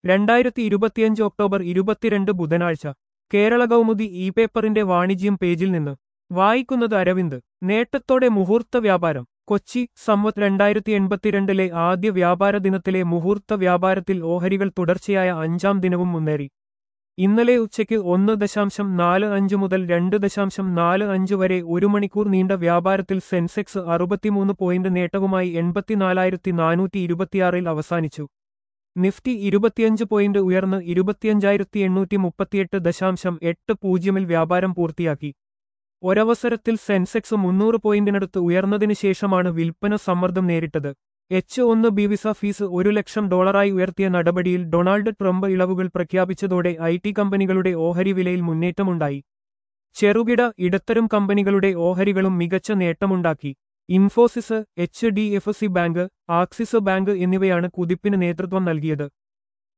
രണ്ടായിരത്തി ഇരുപത്തിയഞ്ച് ഒക്ടോബർ ഇരുപത്തിരണ്ട് ബുധനാഴ്ച കേരള കൗമുദി ഇ പേപ്പറിന്റെ വാണിജ്യം പേജിൽ നിന്ന് വായിക്കുന്നത് അരവിന്ദ് നേട്ടത്തോടെ മുഹൂർത്ത വ്യാപാരം കൊച്ചി സംവത് രണ്ടായിരത്തി എൺപത്തിരണ്ടിലെ ആദ്യ വ്യാപാര ദിനത്തിലെ മുഹൂർത്ത വ്യാപാരത്തിൽ ഓഹരികൾ തുടർച്ചയായ അഞ്ചാം ദിനവും മുന്നേറി ഇന്നലെ ഉച്ചയ്ക്ക് ഒന്ന് ദശാംശം നാല് അഞ്ച് മുതൽ രണ്ട് ദശാംശം നാല് അഞ്ച് വരെ ഒരു മണിക്കൂർ നീണ്ട വ്യാപാരത്തിൽ സെൻസെക്സ് അറുപത്തിമൂന്ന് പോയിന്റ് നേട്ടവുമായി എൺപത്തിനാലായിരത്തി നാനൂറ്റി ഇരുപത്തിയാറിൽ അവസാനിച്ചു നിഫ്റ്റി ഇരുപത്തിയഞ്ച് പോയിന്റ് ഉയർന്ന് ഇരുപത്തിയഞ്ചായിരത്തി എണ്ണൂറ്റി മുപ്പത്തിയെട്ട് ദശാംശം എട്ട് പൂജ്യമിൽ വ്യാപാരം പൂർത്തിയാക്കി ഒരവസരത്തിൽ സെൻസെക്സ് മുന്നൂറ് പോയിന്റിനടുത്ത് ഉയർന്നതിനു ശേഷമാണ് വിൽപ്പന സമ്മർദ്ദം നേരിട്ടത് എച്ച് ഒന്ന് ബി വിസ ഫീസ് ഒരു ലക്ഷം ഡോളറായി ഉയർത്തിയ നടപടിയിൽ ഡൊണാൾഡ് ട്രംപ് ഇളവുകൾ പ്രഖ്യാപിച്ചതോടെ ഐ ടി കമ്പനികളുടെ ഓഹരി വിലയിൽ മുന്നേറ്റമുണ്ടായി ചെറുകിട ഇടത്തരം കമ്പനികളുടെ ഓഹരികളും മികച്ച നേട്ടമുണ്ടാക്കി Infosys H D F C bank Axis bank എന്നിവയാണ് കുതിപ്പിന് നേതൃത്വം നൽകിയത്